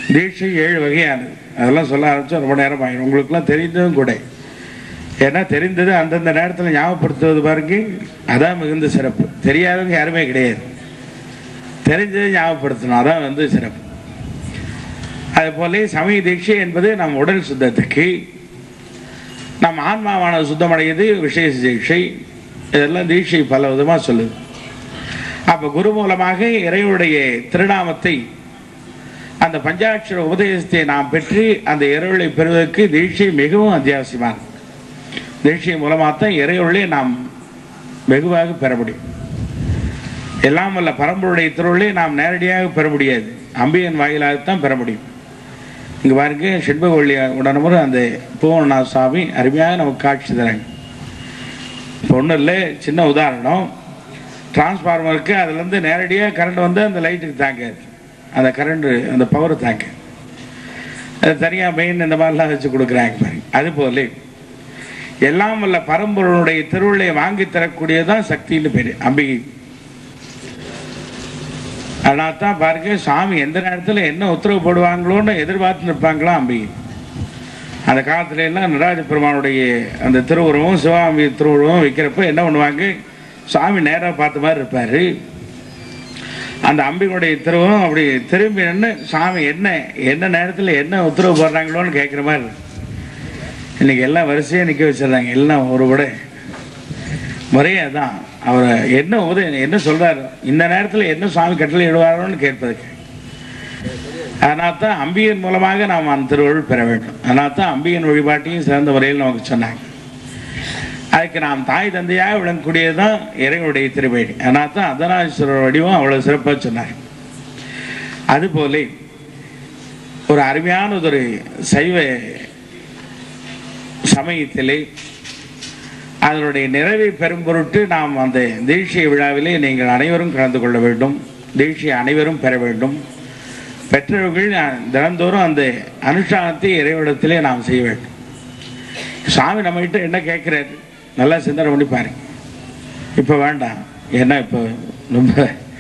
தீட்சை ஏழு வகையானது அதெல்லாம் சொல்ல ஆரம்பிச்சா ரொம்ப நேரம் ஆகிடும் உங்களுக்குலாம் தெரிந்ததும் கூட ஏன்னா தெரிந்தது அந்தந்த நேரத்தில் ஞாபகப்படுத்துவது பாருங்க அதான் மிகுந்த சிறப்பு தெரியாதவங்க யாருமே கிடையாது தெரிஞ்சதை ஞாபகப்படுத்தணும் அதான் வந்து சிறப்பு அது போல சமய தீட்சை என்பது நம் உடல் சுத்தத்துக்கு நம் ஆன்மாவான சுத்தமடையது விசேஷ தீட்சை இதெல்லாம் தீட்சை பல விதமாக சொல்லுது அப்போ குரு மூலமாக இறைவனுடைய திருநாமத்தை அந்த பஞ்சாட்சர உபதேசத்தை நாம் பெற்று அந்த இறைவனை பெறுவதற்கு தீட்சை மிகவும் அத்தியாவசியமானது தீட்சை மூலமாக தான் இறைவனை நாம் வெகுவாக பெற முடியும் எல்லாம் வல்ல பரம்பருடைய திருவள்ளை நாம் நேரடியாக பெற முடியாது அம்பியன் வாயிலாகத்தான் பெற முடியும் இங்கே பாருங்க செண்பகவள்ளி உடனமுறை அந்த பூவனநாத சுவாமி அருமையாக நமக்கு காட்சி தராங்க இப்போ ஒன்றும் இல்லை சின்ன உதாரணம் டிரான்ஸ்ஃபார்மருக்கு அதுலேருந்து நேரடியாக கரண்ட் வந்து அந்த லைட்டுக்கு தாங்காது அந்த கரண்ட் அந்த பவர் தாங்க அது தனியாக மெயின் இந்த மாதிரிலாம் வச்சு கொடுக்குறாங்க பாருங்க அது போல எல்லாம் வல்ல பரம்பொருளுடைய திருவிழையை வாங்கி தரக்கூடியதான் சக்தின்னு பேர் அம்பிகை அதனால தான் பாருங்க சாமி எந்த நேரத்தில் என்ன உத்தரவு போடுவாங்களோன்னு எதிர்பார்த்து நிற்பாங்களா அம்பிகை அந்த காலத்துல எல்லாம் நடராஜ பெருமானுடைய அந்த திருவுருவம் சிவாமி திருவுருவம் வைக்கிறப்ப என்ன பண்ணுவாங்க சாமி நேராக பார்த்த மாதிரி இருப்பார் அந்த அம்பிகளுடைய திருவுருவம் அப்படி திரும்பி நின்று சாமி என்ன என்ன நேரத்தில் என்ன உத்தரவு போடுறாங்களோன்னு கேட்குற மாதிரி இருக்கு. இன்னைக்கு எல்லாம் வரிசையாக நிற்க வச்சிடுறாங்க எல்லாம் ஒரு விட முறையே அதான் அவர் என்ன உதவி என்ன சொல்றாரு இந்த நேரத்தில் என்ன சுவாமி கட்டளை இடுவாரோன்னு கேட்பதுக்கு அதனால தான் அம்பியின் மூலமாக நாம் அந்த திருவருள் பெற வேண்டும் அதனால தான் அம்பியின் வழிபாட்டையும் சிறந்த முறையில் நமக்கு சொன்னாங்க அதுக்கு நாம் தாய் தந்தையாக விளங்கக்கூடியது தான் இறைவனுடைய திருவேடி அதனால தான் அதனாஸ்வரர் வடிவம் அவ்வளோ சிறப்பாக சொன்னார் அதுபோல ஒரு அருமையானதொரு சைவ சமயத்திலே அதனுடைய நிறைவை பெறும் பொருட்டு நாம் அந்த தீட்சை விழாவிலே நீங்கள் அனைவரும் கலந்து கொள்ள வேண்டும் தீட்சை அனைவரும் பெற வேண்டும் பெற்றவர்கள் தினந்தோறும் அந்த அனுஷ்டானத்தை இறைவனிடத்திலே நாம் செய்ய வேண்டும் சாமி நம்மகிட்ட என்ன கேட்குறாரு நல்லா சிந்தனை பண்ணி பாருங்க இப்போ வேண்டாம் ஏன்னா இப்போ ரொம்ப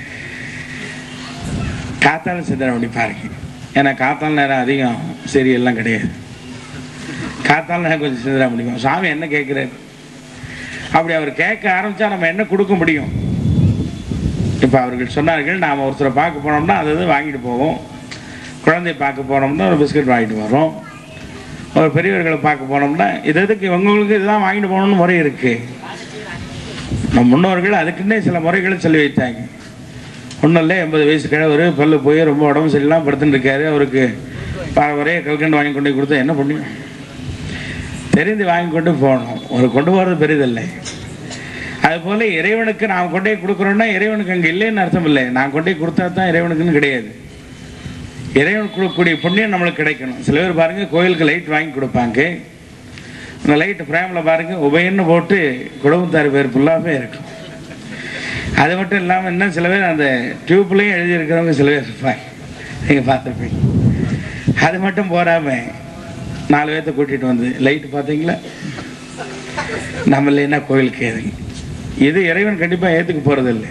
காத்தால சிந்தனை பண்ணி பாருங்க ஏன்னா காத்தால நேரம் அதிகம் சரியெல்லாம் கிடையாது காத்தால நேரம் கொஞ்சம் சிந்தனை பண்ணிப்போம் சாமி என்ன கேட்குறாரு அப்படி அவர் கேட்க ஆரம்பிச்சா நம்ம என்ன கொடுக்க முடியும் இப்போ அவர்கள் சொன்னார்கள் நாம் ஒருத்தரை பார்க்க போனோம்னா அது இது வாங்கிட்டு போவோம் குழந்தைய பார்க்க போனோம்னா ஒரு பிஸ்கட் வாங்கிட்டு வரோம் ஒரு பெரியவர்களை பார்க்க போனோம்னா இது எதுக்கு இவங்களுக்கு இதுதான் வாங்கிட்டு போகணும்னு முறை இருக்கு நம்ம முன்னோர்கள் அதுக்குன்னே சில முறைகளை சொல்லி வைத்தாங்க ஒன்றும் இல்லை எண்பது வயசு கிழவர் பல்லு போய் ரொம்ப உடம்பு சரியில்லாம படுத்துட்டு இருக்காரு அவருக்கு ப- ஒரே கல்கண்டு வாங்கி கொண்டு போய் கொடுத்தா என்ன பண்ணும் தெரிந்து வாங்கி கொண்டு போகணும் ஒரு கொண்டு போகிறது பெரிதில்லை அதுபோல இறைவனுக்கு நாம் கொண்டே கொடுக்குறோம்னா இறைவனுக்கு அங்கே இல்லைன்னு அர்த்தம் இல்லை நான் கொண்டே கொடுத்தா தான் இறைவனுக்குன்னு கிடையாது இறைவன் கொடுக்கக்கூடிய புண்ணியம் நம்மளுக்கு கிடைக்கணும் சில பேர் பாருங்க கோயிலுக்கு லைட் வாங்கி கொடுப்பாங்க அந்த லைட் ஃப்ரேமில் பாருங்க உபயன்னு போட்டு குடும்பத்தார் பேர் ஃபுல்லாகவே இருக்கும் அது மட்டும் இல்லாமல் இன்னும் சில பேர் அந்த டியூப்லேயும் எழுதியிருக்கிறவங்க சில பேர் இருப்பாங்க நீங்கள் பார்த்துருப்பீங்க அது மட்டும் போடாமல் நாலு பேர்த்த கூட்டிகிட்டு வந்து லைட் பார்த்தீங்களா நம்ம இல்லைன்னா கோயிலுக்கு எதுங்க இது இறைவன் கண்டிப்பாக ஏற்றுக்க போகிறதில்லை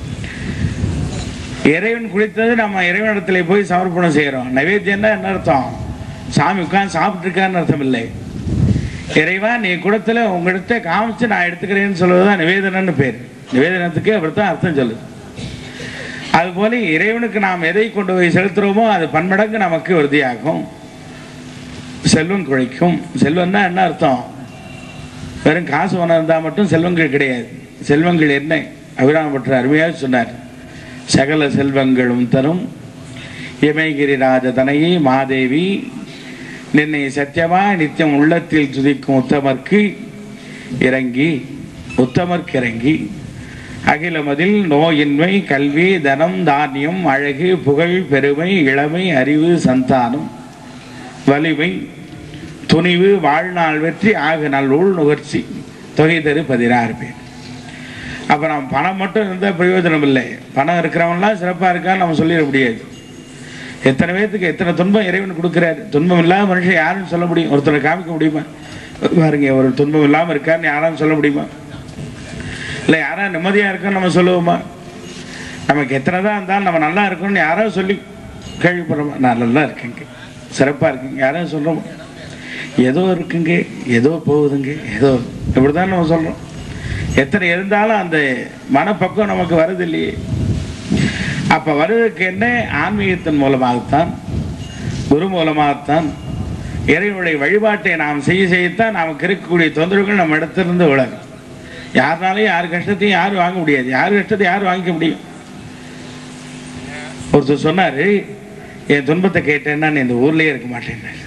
இறைவன் குளித்தது நம்ம இறைவனிடத்துல போய் சமர்ப்பணம் செய்கிறோம் நைவேத்தியம்னா என்ன அர்த்தம் சாமி உட்காந்து சாப்பிட்ருக்கான்னு அர்த்தம் இல்லை இறைவா நீ குடத்துல உங்கள்கிட்ட காமிச்சு நான் எடுத்துக்கிறேன்னு சொல்லுவதுதான் நிவேதனம்னு பேர் நிவேதனத்துக்கு அப்படித்தான் அர்த்தம் சொல்லுது அதுபோல இறைவனுக்கு நாம் எதை கொண்டு போய் செலுத்துகிறோமோ அது பன்மடங்கு நமக்கு உறுதியாகும் செல்வம் குழைக்கும் செல்வம்னா என்ன அர்த்தம் வெறும் காசு பணம் இருந்தால் மட்டும் செல்வங்கள் கிடையாது செல்வங்கள் என்ன அபிராம பற்ற அருமையாக சொன்னார் சகல செல்வங்களும் தரும் இமயகிரி ராஜதனையை மாதேவி நின்னை சத்தியமா நித்தியம் உள்ளத்தில் துதிக்கும் உத்தமர்க்கு இறங்கி உத்தமர்க்கு இறங்கி அகிலமதில் நோயின்மை கல்வி தனம் தானியம் அழகு புகழ் பெருமை இளமை அறிவு சந்தானம் வலிமை துணிவு வாழ்நாள் வெற்றி ஆக நல்லூழ் நுகர்ச்சி தொகை தரு பதினாறு பேர் அப்போ நம்ம பணம் மட்டும் இருந்தால் பிரயோஜனம் இல்லை பணம் இருக்கிறவன்லாம் சிறப்பாக இருக்கான்னு நம்ம சொல்லிட முடியாது எத்தனை பேர்த்துக்கு எத்தனை துன்பம் இறைவன் கொடுக்குறாரு துன்பம் இல்லாத மனுஷன் யாரும் சொல்ல முடியும் ஒருத்தரை காமிக்க முடியுமா பாருங்க ஒரு துன்பம் இல்லாமல் இருக்கான்னு யாரும் சொல்ல முடியுமா இல்லை யாரா நிம்மதியாக இருக்குன்னு நம்ம சொல்லுவோமா நமக்கு எத்தனை தான் இருந்தாலும் நம்ம நல்லா இருக்கணும்னு யாரோ சொல்லி கேள்விப்படுறோம் நான் நல்லா இருக்கேங்க சிறப்பாக இருக்குங்க யாரும் சொல்கிறோம் ஏதோ இருக்குங்க ஏதோ போகுதுங்க ஏதோ இப்படி தான் நம்ம சொல்கிறோம் எத்தனை இருந்தாலும் அந்த மனப்பக்குவம் நமக்கு வருது இல்லையே அப்போ வருவதற்கு என்ன ஆன்மீகத்தின் மூலமாகத்தான் குரு மூலமாகத்தான் இறைவனுடைய வழிபாட்டை நாம் செய்ய செய்யத்தான் நமக்கு இருக்கக்கூடிய தொந்தரவுகள் நம்ம இடத்திலிருந்து விலகும் யாருனாலையும் யார் கஷ்டத்தையும் யாரும் வாங்க முடியாது யார் கஷ்டத்தை யார் வாங்கிக்க முடியும் ஒருத்தர் சொன்னார் என் துன்பத்தை கேட்டேன்னா நீ இந்த ஊர்லயே இருக்க மாட்டேன்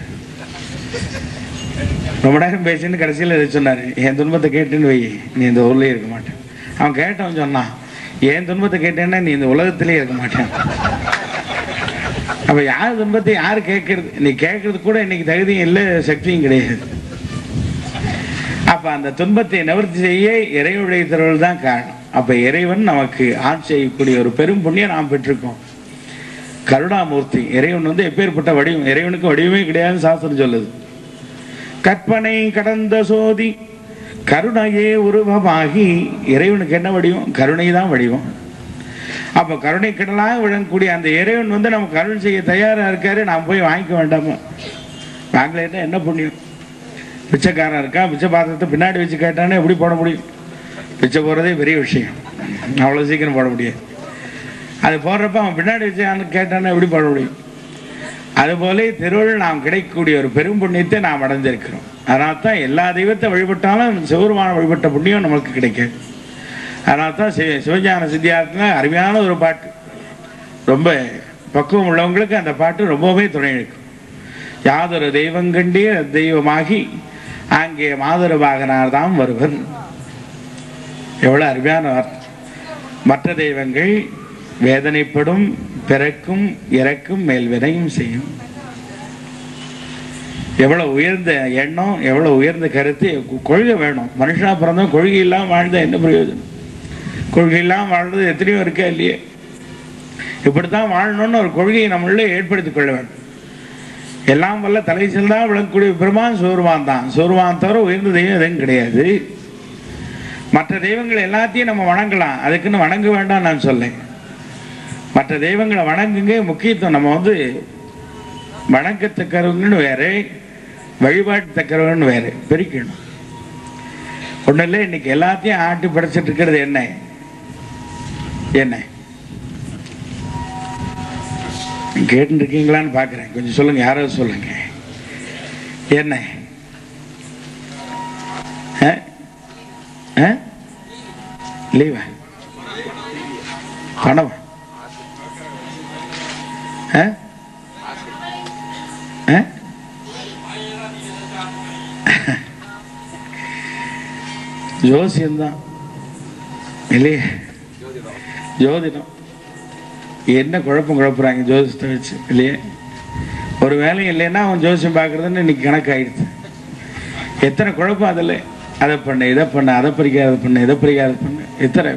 ரொம்ப நேரம் பேசின்னு கடைசியில் இதை சொன்னார் என் துன்பத்தை கேட்டேன்னு வை நீ இந்த ஊர்லயே இருக்க மாட்டேன் அவன் கேட்டவன் சொன்னான் என் துன்பத்தை கேட்டேன்னா நீ இந்த உலகத்திலேயே இருக்க மாட்டேன் அப்ப யார் துன்பத்தை யார் கேட்கறது நீ கேட்கறது கூட இன்னைக்கு தகுதியும் இல்லை சக்தியும் கிடையாது அப்ப அந்த துன்பத்தை நிவர்த்தி செய்ய இறைவனுடைய திருவள் தான் காரணம் அப்ப இறைவன் நமக்கு ஆட்சி செய்யக்கூடிய ஒரு பெரும் புண்ணியம் நாம் பெற்றிருக்கோம் கருணாமூர்த்தி இறைவன் வந்து எப்பேற்பட்ட வடிவம் இறைவனுக்கு வடிவமே கிடையாதுன்னு சாஸ்திரம் சொல்லுது கற்பனை கடந்த சோதி கருணையே உருவமாகி இறைவனுக்கு என்ன வடிவம் கருணை தான் வடிவம் அப்ப கருணை கடலாக விழக்கூடிய அந்த இறைவன் வந்து நம்ம கருணை செய்ய தயாரா இருக்காரு நாம் போய் வாங்கிக்க வேண்டாமா வாங்கலைன்னா என்ன புண்ணியம் பிச்சைக்காரன் இருக்கான் பிச்சை பாத்திரத்தை பின்னாடி வச்சு கேட்டானே எப்படி போட முடியும் பிச்சை போடுறதே பெரிய விஷயம் அவ்வளோ சீக்கிரம் போட முடியாது அது போடுறப்ப அவன் பின்னாடி வச்சு அவனுக்கு கேட்டானே எப்படி போட முடியும் அதுபோல திருவள்ளுவர் நாம் கிடைக்கக்கூடிய ஒரு பெரும் புண்ணியத்தை நாம் அடைஞ்சிருக்கிறோம் அதனால தான் எல்லா தெய்வத்தை வழிபட்டாலும் சிவருமான வழிபட்ட புண்ணியம் நமக்கு கிடைக்காது அதனால தான் சிவ சிவஞான சித்தியாரத்தில் அருமையான ஒரு பாட்டு ரொம்ப பக்குவம் உள்ளவங்களுக்கு அந்த பாட்டு ரொம்பவுமே துணை நிற்கும் யாதொரு தெய்வங்கண்டே தெய்வமாகி அங்கே மாதொரு வாகனார் தான் வருவர் எவ்வளவு அருமையான வார்த்தை மற்ற தெய்வங்கள் வேதனைப்படும் பிறக்கும் இறக்கும் மேல் வினையும் செய்யும் எவ்வளவு உயர்ந்த எண்ணம் எவ்வளவு உயர்ந்த கருத்து கொ- கொள்கை வேணும் மனுஷனா பிறந்தோம் கொள்கை இல்லாம வாழ்ந்தா என்ன பிரயோஜனம் கொள்கை இல்லாம வாழ்றது எத்தனையோ இருக்கா இல்லையே இப்படித்தான் வாழணும்னு ஒரு கொள்கையை நம்மளே ஏற்படுத்திக் கொள்ள வேண்டும் எல்லாம் வல்ல தலை செல்லா விளங்கக்கூடிய பெருமான் சோர்வான் தான் சோர்வான் தவிர உயர்ந்த தெய்வம் எதுவும் கிடையாது மற்ற தெய்வங்கள் எல்லாத்தையும் நம்ம வணங்கலாம் அதுக்குன்னு வணங்க வேண்டாம் நான் சொல்லேன் மற்ற தெய்வங்களை வணங்குங்க முக்கியத்துவம் நம்ம வந்து வணக்கத்தக்கவங்கன்னு வேற வழிபாட்டுத்தக்கவங்கன்னு வேற பிரிக்கணும் ஒன்றும் இல்லை இன்னைக்கு எல்லாத்தையும் ஆட்டி படைச்சிட்டு இருக்கிறது என்ன என்ன கேட்டு இருக்கீங்களான்னு பார்க்குறேன் கொஞ்சம் சொல்லுங்க யாராவது சொல்லுங்க என்ன ஆ? ஆ? லீவா பணம் ஆ? ஆ? ஜோசியம்தான் இல்லையே ஜோதிடம் என்ன குழப்பம் குழப்புறாங்க ஜோசியத்தை வச்சு இல்லையே ஒரு வேலையும் இல்லைன்னா அவன் ஜோசியம் பார்க்குறதுன்னு இன்னைக்கு கணக்காயிடுது எத்தனை குழப்பம் அதில் அதை பண்ணு இதை பண்ணு அதை பறிக்காத பண்ணு இதை பறிக்காத பண்ணு எத்தனை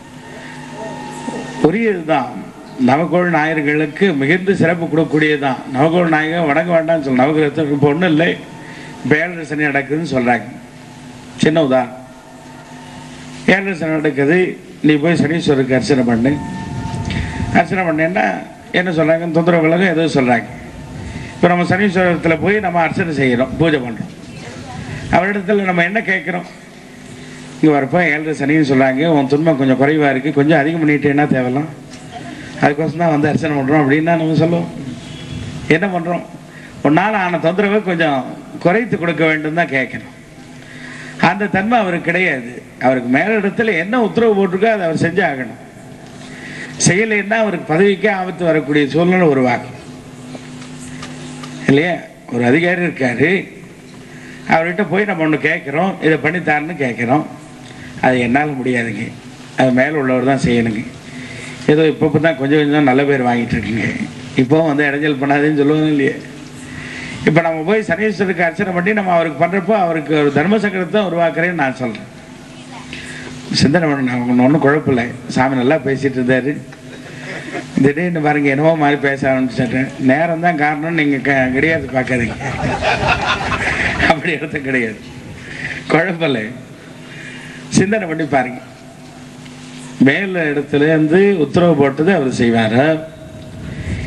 உரியதுதான் நவகோள் நாயர்களுக்கு மிகுந்த சிறப்பு கொடுக்கக்கூடியதுதான் நவகோள் நாயகன் வணங்க வேண்டாம்னு சொல்ல நவகிரகத்துக்கு இப்போ ஒன்றும் இல்லை இப்போ ஏழரை சனி நடக்குதுன்னு சொல்கிறாங்க சின்ன உதாரணம் ஏழரை சனி நடக்குது நீ போய் சனீஸ்வரருக்கு அர்ச்சனை பண்ணு அர்ச்சனை பண்ணேன்னா என்ன சொல்கிறாங்க தொந்தரவு விலகும் ஏதோ சொல்கிறாங்க இப்போ நம்ம சனீஸ்வரத்தில் போய் நம்ம அர்ச்சனை செய்கிறோம் பூஜை பண்ணுறோம் அவரிடத்துல நம்ம என்ன கேட்குறோம் இங்கே வரப்போ ஏழரை சனின்னு சொல்கிறாங்க உன் துன்பம் கொஞ்சம் குறைவாக இருக்குது கொஞ்சம் அதிகம் பண்ணிட்டேன்னா தேவலாம் அதுக்கோசம் தான் வந்து அர்ச்சனை பண்ணுறோம் அப்படின்னா நம்ம சொல்லுவோம் என்ன பண்ணுறோம் உன்னால் ஆன தொந்தரவை கொஞ்சம் குறைத்து கொடுக்க வேண்டும் தான் கேட்கணும் அந்த தன்மை அவருக்கு கிடையாது அவருக்கு மேலிடத்துல என்ன உத்தரவு போட்டிருக்கோ அதை அவர் செஞ்சு ஆகணும் செய்யலைன்னா அவருக்கு பதவிக்கே ஆபத்து வரக்கூடிய சூழ்நிலை உருவாகும் இல்லையா ஒரு அதிகாரி இருக்காரு அவர்கிட்ட போய் நம்ம ஒன்று கேட்குறோம் இதை பண்ணித்தாருன்னு கேட்குறோம் அது என்னால் முடியாதுங்க அது மேலே உள்ளவர் தான் செய்யணுங்க ஏதோ இப்போ இப்போ தான் கொஞ்சம் கொஞ்சம் நல்ல பேர் வாங்கிட்டு இருக்கீங்க இப்போ வந்து இடைஞ்சல் பண்ணாதேன்னு சொல்லுவோம் இல்லையே இப்போ நம்ம போய் சனீஸ்வருக்கு அர்ச்சனை பண்ணி நம்ம அவருக்கு பண்ணுறப்போ அவருக்கு ஒரு தர்ம சங்கடத்தை உருவாக்குறேன்னு நான் சொல்கிறேன் சிந்தனை பண்ண நான் ஒன்றும் குழப்பமில்லை சாமி நல்லா பேசிட்டு இருந்தாரு திடீர்னு பாருங்க என்னவோ மாதிரி பேச ஆரம்பிச்சிட்டேன் நேரம் தான் காரணம் நீங்கள் க கிடையாது பார்க்காதீங்க அப்படி அர்த்தம் கிடையாது குழப்பமில்லை சிந்தனை பண்ணி பாருங்க மேல் இடத்துல இருந்து உத்தரவு போட்டது அவர் செய்வாரா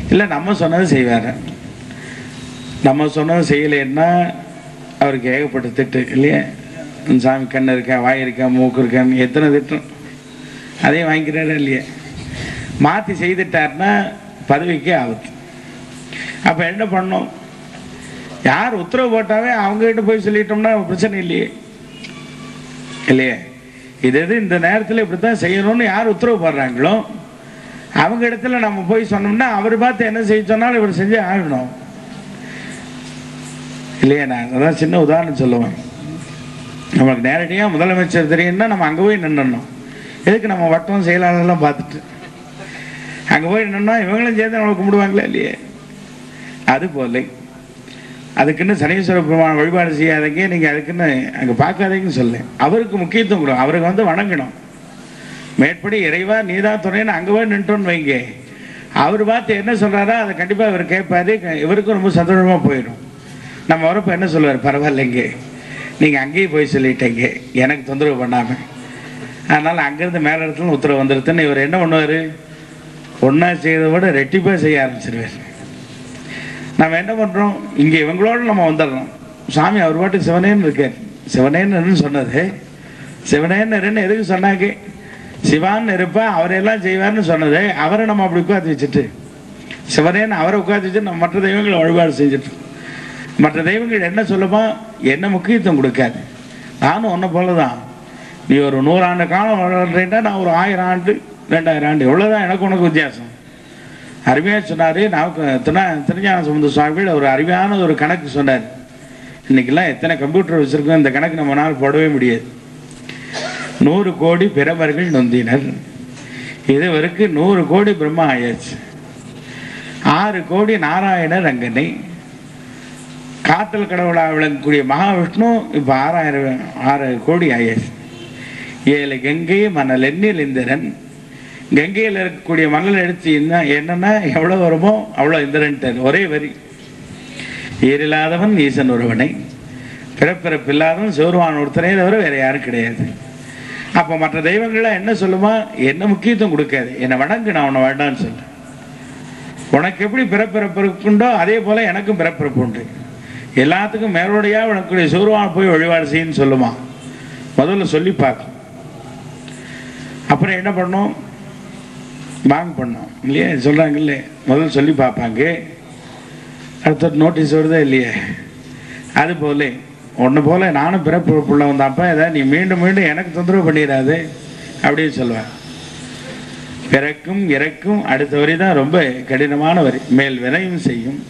இல்லை நம்ம சொன்னது செய்வார் நம்ம சொன்னது செய்யலைன்னா அவருக்கு ஏகப்பட்ட திட்டு இல்லையா உன் சாமி கண்ணு இருக்கா வாய் இருக்கா மூக்கு இருக்கான்னு எத்தனை திட்டம் அதையும் வாங்கிக்கிறாரா இல்லையா மாற்றி செய்துட்டாருன்னா பதவிக்கே ஆபத்து அப்போ என்ன பண்ணோம் யார் உத்தரவு போட்டாவே அவங்ககிட்ட போய் சொல்லிட்டோம்னா பிரச்சனை இல்லையே இல்லையே இது எது இந்த நேரத்தில் இப்படி தான் செய்யணும்னு யார் உத்தரவு போடுறாங்களோ அவங்க இடத்துல நம்ம போய் சொன்னோம்னா அவர் பார்த்து என்ன செய்ய சொன்னாலும் இவர் செஞ்சே ஆகணும் இல்லையா நான் அதான் சின்ன உதாரணம் சொல்லுவேன் நமக்கு நேரடியாக முதலமைச்சர் தெரியும்னா நம்ம அங்கே போய் நின்றுடணும் எதுக்கு நம்ம வட்டம் செயலாளர்லாம் பார்த்துட்டு அங்கே போய் நின்னா இவங்களும் சேர்ந்து நம்மளை கும்பிடுவாங்களா இல்லையே அது போல அதுக்குன்னு சனீஸ்வர பெருமான வழிபாடு செய்யாதீங்க நீங்கள் அதுக்குன்னு அங்கே பார்க்காதீங்கன்னு சொல்ல அவருக்கு முக்கியத்துவம் கொடுங்க அவருக்கு வந்து வணங்கணும் மேற்படி இறைவா நீதான் துணைன்னு அங்கே போய் நின்ட்டோன்னு வைங்க அவர் பார்த்து என்ன சொல்கிறாரோ அதை கண்டிப்பாக இவர் கேட்பாரு இவருக்கும் ரொம்ப சந்தோஷமாக போயிடும் நம்ம வரப்போ என்ன சொல்லுவார் பரவாயில்லைங்க நீங்கள் அங்கேயே போய் சொல்லிட்டீங்க எனக்கு தொந்தரவு பண்ணாமல் அதனால் அங்கேருந்து மேலே இடத்துல உத்தரவு வந்துருதுன்னு இவர் என்ன பண்ணுவார் ஒன்றா செய்யறதை விட ரெட்டிப்பாக செய்ய ஆரம்பிச்சிருவார் நம்ம என்ன பண்ணுறோம் இங்கே இவங்களோட நம்ம வந்துடுறோம் சாமி அவர் பாட்டுக்கு சிவனேன்னு இருக்கார் சிவனேன்னு சொன்னது சிவனேன்னு எதுக்கு சொன்னாங்க சிவான்னு இருப்பா அவரெல்லாம் செய்வார்னு சொன்னது அவரை நம்ம அப்படி உட்காந்து வச்சுட்டு சிவனேன்னு அவரை உட்காந்து வச்சு நம்ம மற்ற தெய்வங்களை வழிபாடு செஞ்சுட்டு மற்ற தெய்வங்கள் என்ன சொல்லுமோ என்ன முக்கியத்துவம் கொடுக்காது நானும் ஒன்றை போல தான் நீ ஒரு நூறாண்டு காலம் வாழ்றேன்னா நான் ஒரு ஆயிரம் ஆண்டு ரெண்டாயிரம் ஆண்டு எவ்வளோதான் எனக்கு உனக்கு வித்தியாசம் அருமையாக சொன்னார் நமக்கு தின திருஞான சம்பந்த சுவாமிகள் ஒரு அருமையான ஒரு கணக்கு சொன்னார் இன்னைக்கெல்லாம் எத்தனை கம்ப்யூட்டர் வச்சுருக்கோம் இந்த கணக்கு நம்மளால் போடவே முடியாது நூறு கோடி பிரமர்கள் நொந்தினர் இதுவரைக்கு நூறு கோடி பிரம்மா ஆயாச்சு ஆறு கோடி நாராயணர் அங்கனை காத்தல் கடவுளாக விளங்கக்கூடிய மகாவிஷ்ணு இப்போ ஆறாயிரம் ஆறு கோடி ஆயாச்சு ஏழு கங்கை மணல் எண்ணில் இந்திரன் கங்கையில் இருக்கக்கூடிய மணல் எடுத்து என்ன என்னன்னா எவ்வளோ வருமோ அவ்வளோ இந்திரன்ட்டார் ஒரே வரி ஈரில்லாதவன் ஈசன் ஒருவனை பிறப்பிறப்பில்லாதவன் சிவருவான் ஒருத்தனே தவிர வேற யாரும் கிடையாது அப்போ மற்ற தெய்வங்கள்லாம் என்ன சொல்லுமா என்ன முக்கியத்துவம் கொடுக்காது என்னை வணங்கு நான் உன்னை வேண்டான்னு சொல்ல உனக்கு எப்படி பிறப்பிறப்பு இருக்குண்டோ அதே போல எனக்கும் பிறப்பிறப்பு உண்டு எல்லாத்துக்கும் மேலோடையா உனக்குடைய சிவருவான் போய் வழிபாடு செய்யுன்னு சொல்லுமா முதல்ல சொல்லி பார்க்கும் அப்புறம் என்ன பண்ணோம் வாங்க பண்ணோம் இல்லையா சொல்கிறாங்கல்ல முதல்ல சொல்லி பார்ப்பாங்க அடுத்த நோட்டீஸ் வருதா இல்லையே அது போல ஒன்று போல நானும் பிறப்பு உள்ளவன் தான்ப்பா ஏதாவது நீ மீண்டும் மீண்டும் எனக்கு தொந்தரவு பண்ணிடாது அப்படின்னு சொல்லுவேன் பிறக்கும் இறக்கும் அடுத்த வரி தான் ரொம்ப கடினமான வரி மேல் வினையும் செய்யும்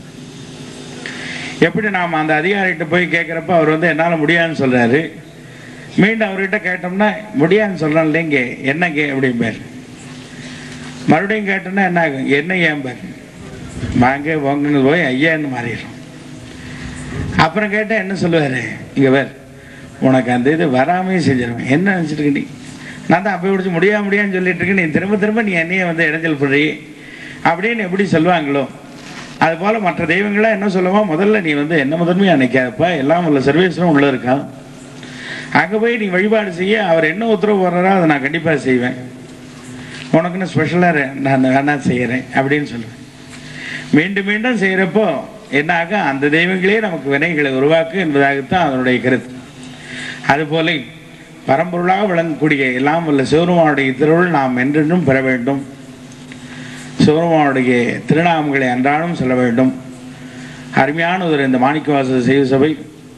எப்படி நாம் அந்த அதிகாரிகிட்ட போய் கேட்குறப்ப அவர் வந்து என்னால் முடியாதுன்னு சொல்கிறாரு மீண்டும் அவர்கிட்ட கேட்டோம்னா முடியாதுன்னு சொல்கிறேன் இல்லைங்க என்னங்க அப்படிம்பார் மறுபடியும் கேட்டோம்னா என்ன ஆகும் என்ன ஏம்பார் வாங்க போங்கன்னு போய் ஐயான்னு மாறிடும் அப்புறம் கேட்டால் என்ன சொல்லுவார் இங்கே வேறு உனக்கு அந்த இது வராமையே செஞ்சிருவேன் என்ன நினச்சிட்டு நீ நான் தான் அப்போ பிடிச்சி முடியா முடியான்னு சொல்லிட்டு இருக்கேன் நீ திரும்ப திரும்ப நீ என்னையே வந்து இடைஞ்சல் படுறி அப்படின்னு எப்படி சொல்லுவாங்களோ அது போல் மற்ற தெய்வங்களாம் என்ன சொல்லுவோம் முதல்ல நீ வந்து என்ன முதன்மையாக நினைக்காதப்பா எல்லாம் உள்ள சர்வீஸும் உள்ளே இருக்கான் அங்கே போய் நீ வழிபாடு செய்ய அவர் என்ன உத்தரவு போடுறாரோ அதை நான் கண்டிப்பாக செய்வேன் உனக்குன்னு ஸ்பெஷலாக நான் வேணா செய்கிறேன் அப்படின்னு சொல்லுவேன் மீண்டும் மீண்டும் செய்கிறப்போ என்னாக அந்த தெய்வங்களே நமக்கு வினைகளை உருவாக்கு என்பதாகத்தான் அதனுடைய கருத்து அதுபோல பரம்பொருளாக விளங்கக்கூடிய எல்லாம் உள்ள சிவருமானுடைய திருவுள் நாம் என்றென்றும் பெற வேண்டும் சிவருமானுடைய திருநாமங்களை அன்றாடம் சொல்ல வேண்டும் அருமையான ஒரு இந்த மாணிக்கவாச செய்வ சபை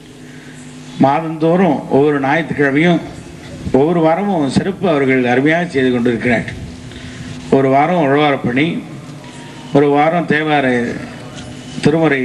மாதந்தோறும் ஒவ்வொரு ஞாயிற்றுக்கிழமையும் ஒவ்வொரு வாரமும் சிறப்பு அவர்கள் அருமையாக செய்து கொண்டிருக்கிறார் ஒரு வாரம் உழவார பணி ஒரு வாரம் தேவார திருமுறை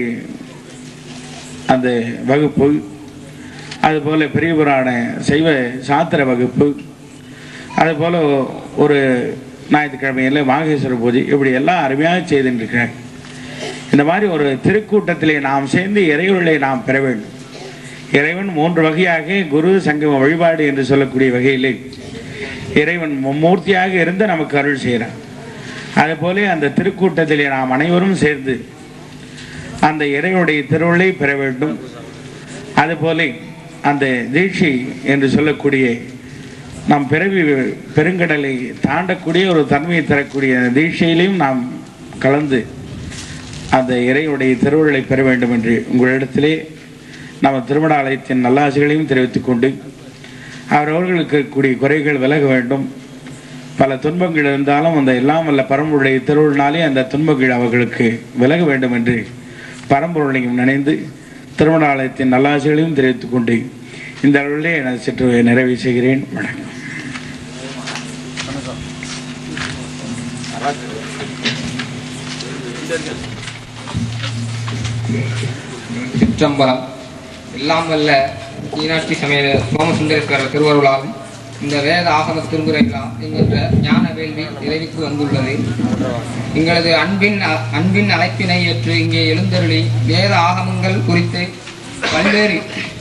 அந்த வகுப்பு அதுபோல் பெரிய புராண சைவ சாத்திர வகுப்பு அதுபோல் ஒரு ஞாயிற்றுக்கிழமையில் மாகேஸ்வர பூஜை இப்படி எல்லாம் அருமையாக செய்துருக்கிறார் இந்த மாதிரி ஒரு திருக்கூட்டத்திலே நாம் சேர்ந்து இறைவர்களை நாம் பெற வேண்டும் இறைவன் மூன்று வகையாக குரு சங்கம வழிபாடு என்று சொல்லக்கூடிய வகையிலே இறைவன் மும்மூர்த்தியாக இருந்து நமக்கு அருள் செய்கிறான் அதுபோல அந்த திருக்கூட்டத்திலே நாம் அனைவரும் சேர்ந்து அந்த இறைவனுடைய திருவள்ளை பெற வேண்டும் அதுபோல அந்த தீட்சை என்று சொல்லக்கூடிய நாம் பிறவி பெருங்கடலை தாண்டக்கூடிய ஒரு தன்மையை தரக்கூடிய அந்த தீட்சையிலையும் நாம் கலந்து அந்த இறைவனுடைய திருவுருளை பெற வேண்டும் என்று உங்களிடத்திலே நம்ம திருமண ஆலயத்தின் நல்லாசிகளையும் தெரிவித்துக் கொண்டு அவரவர்களுக்கு இருக்கக்கூடிய குறைகள் விலக வேண்டும் பல துன்பங்கள் இருந்தாலும் அந்த எல்லாம் வல்ல பரம்பொருடைய திருவுருளினாலே அந்த துன்பங்கள் அவர்களுக்கு விலக வேண்டும் என்று பரம்பொருளையும் நினைந்து திருமண ஆலயத்தின் நல்லாசிகளையும் தெரிவித்துக் கொண்டு இந்த அளவிலே எனது சிற்றுவை நிறைவு செய்கிறேன் வணக்கம் சிற்றம்பலம் எல்லாம் வல்ல மீனாட்சி சமேத சோமசுந்தரேஸ்வரர் திருவருளாலும் இந்த வேத ஆகம திருமுறைகளாம் என்கின்ற ஞான வேள்வி நிறைவுக்கு வந்துள்ளது எங்களது அன்பின் அ- அன்பின் அழைப்பினை ஏற்று இங்கே எழுந்தருளி வேத ஆகமங்கள் குறித்து பல்வேறு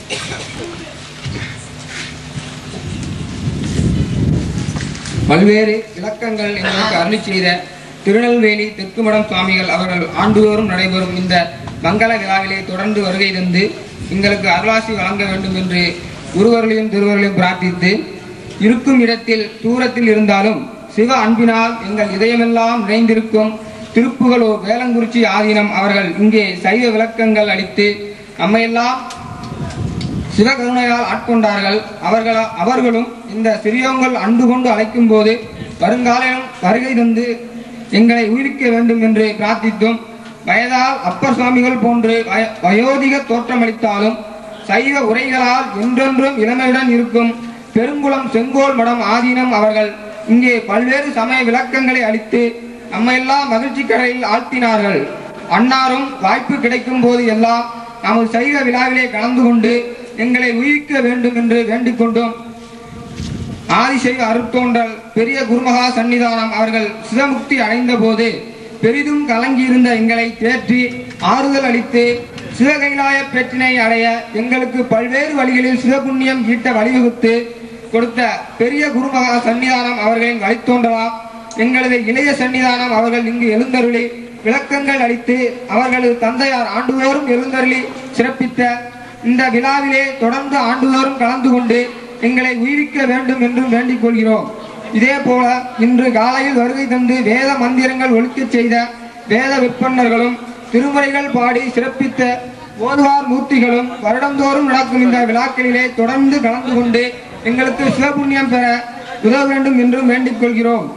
பல்வேறு விளக்கங்கள் எங்களுக்கு அருளி செய்த திருநெல்வேலி தெற்குமடம் சுவாமிகள் அவர்கள் ஆண்டுதோறும் நடைபெறும் இந்த மங்கள விழாவிலே தொடர்ந்து வருகை தந்து எங்களுக்கு அருளாசி வழங்க வேண்டும் என்று குருவர்களையும் திருவர்களையும் பிரார்த்தித்து இருக்கும் இடத்தில் தூரத்தில் இருந்தாலும் சிவ அன்பினால் எங்கள் இதயமெல்லாம் நிறைந்திருக்கும் திருப்புகளூர் வேலங்குறிச்சி ஆதீனம் அவர்கள் இங்கே சைவ விளக்கங்கள் அளித்து நம்மையெல்லாம் சிவகருணையால் ஆட்கொண்டார்கள் அவர்கள அவர்களும் இந்த சிறியோங்கள் அன்பு கொண்டு அழைக்கும் போது வருங்காலம் வருகை தந்து எங்களை உயிர்க்க வேண்டும் என்று பிரார்த்தித்தோம் வயதால் அப்பர் சுவாமிகள் போன்று வய- வயோதிக தோற்றமளித்தாலும் சைவ உரைகளால் என்றென்றும் இளமையுடன் இருக்கும் பெருங்குளம் செங்கோல் மடம் ஆதீனம் அவர்கள் இங்கே பல்வேறு சமய விளக்கங்களை அளித்து நம்மையெல்லாம் மகிழ்ச்சி கடலில் ஆழ்த்தினார்கள் அன்னாரும் வாய்ப்பு கிடைக்கும் போது எல்லாம் நமது சைவ விழாவிலே கலந்து கொண்டு எங்களை உயிர்க்க வேண்டும் என்று வேண்டிக் கொண்டோம் ஆதிசைவ அருட்தோன்றல் பெரிய குருமகா சன்னிதானம் அவர்கள் சிவமுக்தி அடைந்த போது பெரிதும் கலங்கியிருந்த எங்களை தேற்றி ஆறுதல் அளித்து சிவகைலாய பேற்றினை அடைய எங்களுக்கு பல்வேறு வழிகளில் சிவபுண்ணியம் ஈட்ட வழிவகுத்து கொடுத்த பெரிய குருமகா சன்னிதானம் அவர்களின் வழித்தோன்றலாம் எங்களது இளைய சன்னிதானம் அவர்கள் இங்கு எழுந்தருளி விளக்கங்கள் அளித்து அவர்களது தந்தையார் ஆண்டுதோறும் எழுந்தருளி சிறப்பித்த இந்த விழாவிலே தொடர்ந்து ஆண்டுதோறும் கலந்து கொண்டு எங்களை உயிர்க்க வேண்டும் என்றும் வேண்டிக் கொள்கிறோம் இதே போல இன்று காலையில் வருகை தந்து வேத மந்திரங்கள் ஒழிக்கச் செய்த வேத விற்பன்னர்களும் திருமுறைகள் பாடி சிறப்பித்த ஓதுவார் மூர்த்திகளும் வருடந்தோறும் நடக்கும் இந்த விழாக்களிலே தொடர்ந்து கலந்து கொண்டு எங்களுக்கு சிவபுண்ணியம் பெற உதவ வேண்டும் என்றும் வேண்டிக் கொள்கிறோம்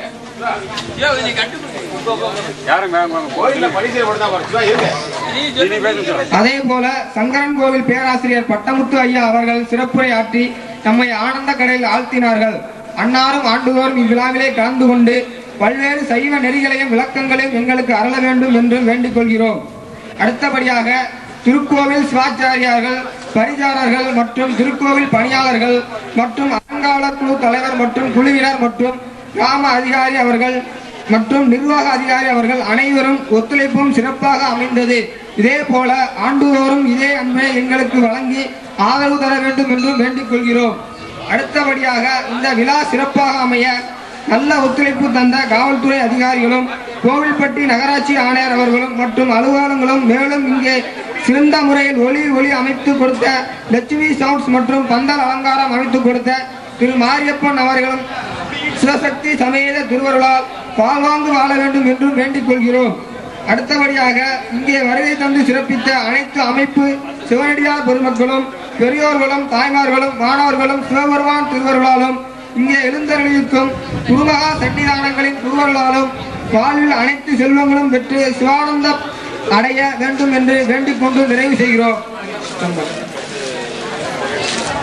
அதே போல சங்கரன் கோவில் பேராசிரியர் பட்டமுத்து ஐயா அவர்கள் சிறப்புரை ஆற்றி நம்மை ஆனந்த கடையில் ஆழ்த்தினார்கள் அன்னாரும் ஆண்டுதோறும் இவ்விழாவிலே கலந்து கொண்டு பல்வேறு சைவ நெறிகளையும் விளக்கங்களையும் எங்களுக்கு அருள வேண்டும் என்று வேண்டிக் கொள்கிறோம் அடுத்தபடியாக திருக்கோவில் சிவாச்சாரியார்கள் பரிசாரர்கள் மற்றும் திருக்கோவில் பணியாளர்கள் மற்றும் அலங்காவலர் குழு தலைவர் மற்றும் குழுவினர் மற்றும் கிராம அதிகாரி அவர்கள் மற்றும் நிர்வாக அதிகாரி அவர்கள் அனைவரும் ஒத்துழைப்பும் சிறப்பாக அமைந்தது இதே போல ஆண்டுதோறும் இதே அன்பை எங்களுக்கு வழங்கி ஆதரவு தர வேண்டும் என்றும் வேண்டிக் கொள்கிறோம் அடுத்தபடியாக இந்த விழா சிறப்பாக அமைய நல்ல ஒத்துழைப்பு தந்த காவல்துறை அதிகாரிகளும் கோவில்பட்டி நகராட்சி ஆணையர் அவர்களும் மற்றும் அலுவலகங்களும் மேலும் இங்கே சிறந்த முறையில் ஒளி ஒளி அமைத்து கொடுத்த லட்சுமி சவுண்ட்ஸ் மற்றும் பந்தல் அலங்காரம் அமைத்து கொடுத்த திரு மாரியப்பன் அவர்களும் சிவசக்தி சமேத திருவருளால் வாழ்வாங்கு வாழ வேண்டும் என்றும் வேண்டிக் கொள்கிறோம் அடுத்தபடியாக இங்கே வருகை தந்து சிறப்பித்த அனைத்து அமைப்பு சிவனடியார் பெருமக்களும் பெரியோர்களும் தாய்மார்களும் மாணவர்களும் சிவபெருமான் திருவருளாலும் இங்கே எழுந்தருளிருக்கும் குருமகா சன்னிதானங்களின் திருவருளாலும் வாழ்வில் அனைத்து செல்வங்களும் பெற்று சிவானந்தம் அடைய வேண்டும் என்று வேண்டிக் கொண்டு நிறைவு செய்கிறோம்